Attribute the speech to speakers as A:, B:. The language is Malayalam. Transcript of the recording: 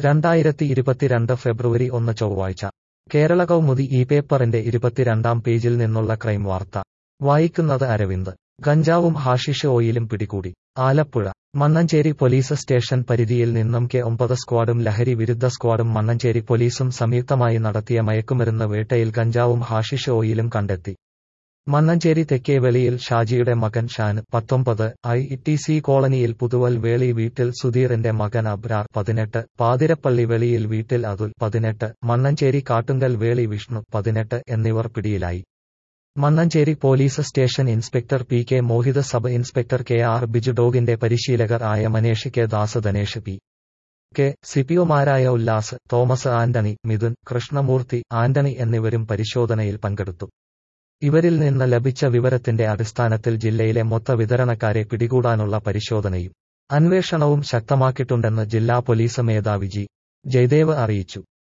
A: രണ്ടായിരത്തി ഇരുപത്തിരണ്ട് ഫെബ്രുവരി ഒന്ന് ചൊവ്വാഴ്ച കേരള കൗമുദി ഈ പേപ്പറിന്റെ ഇരുപത്തിരണ്ടാം പേജിൽ നിന്നുള്ള ക്രൈം വാർത്ത വായിക്കുന്നത് അരവിന്ദ് ഗഞ്ചാവും ഹാഷിഷ് ഓയിലും പിടികൂടി ആലപ്പുഴ മണ്ണഞ്ചേരി പോലീസ് സ്റ്റേഷൻ പരിധിയിൽ നിന്നും കെ ഒമ്പത് സ്ക്വാഡും ലഹരി വിരുദ്ധ സ്ക്വാഡും മണ്ണഞ്ചേരി പോലീസും സംയുക്തമായി നടത്തിയ മയക്കുമരുന്ന് വേട്ടയിൽ ഗഞ്ചാവും ഹാഷിഷ് ഓയിലും കണ്ടെത്തി മണ്ണഞ്ചേരി തെക്കേവെളിയിൽ ഷാജിയുടെ മകൻ ഷാൻ പത്തൊമ്പത് ഐ ടി സി കോളനിയിൽ പുതുവൽ വേളി വീട്ടിൽ സുധീറിന്റെ മകൻ അബ്രാർ പതിനെട്ട് പാതിരപ്പള്ളി വെളിയിൽ വീട്ടിൽ അതുൽ പതിനെട്ട് മണ്ണഞ്ചേരി കാട്ടുങ്കൽ വേളി വിഷ്ണു പതിനെട്ട് എന്നിവർ പിടിയിലായി Mannancherry police station inspector P K Mohith sub inspector K R Biju ഡോഗിന്റെ പരിശീലകർ ആയ Manesh K Das Dhanesh P K സിപിഒമാരായ ഉല്ലാസ് തോമസ് ആന്റണി മിഥുൻ കൃഷ്ണമൂർത്തി ആന്റണി എന്നിവരും പരിശോധനയിൽ പങ്കെടുത്തു ഇവരിൽ നിന്ന് ലഭിച്ച വിവരത്തിന്റെ അടിസ്ഥാനത്തിൽ ജില്ലയിലെ മൊത്ത വിതരണക്കാരെ പിടികൂടാനുള്ള പരിശോധനയും അന്വേഷണവും ശക്തമാക്കിയിട്ടുണ്ടെന്ന് ജില്ലാ പോലീസ് മേധാവി ജി ജയദേവ് അറിയിച്ചു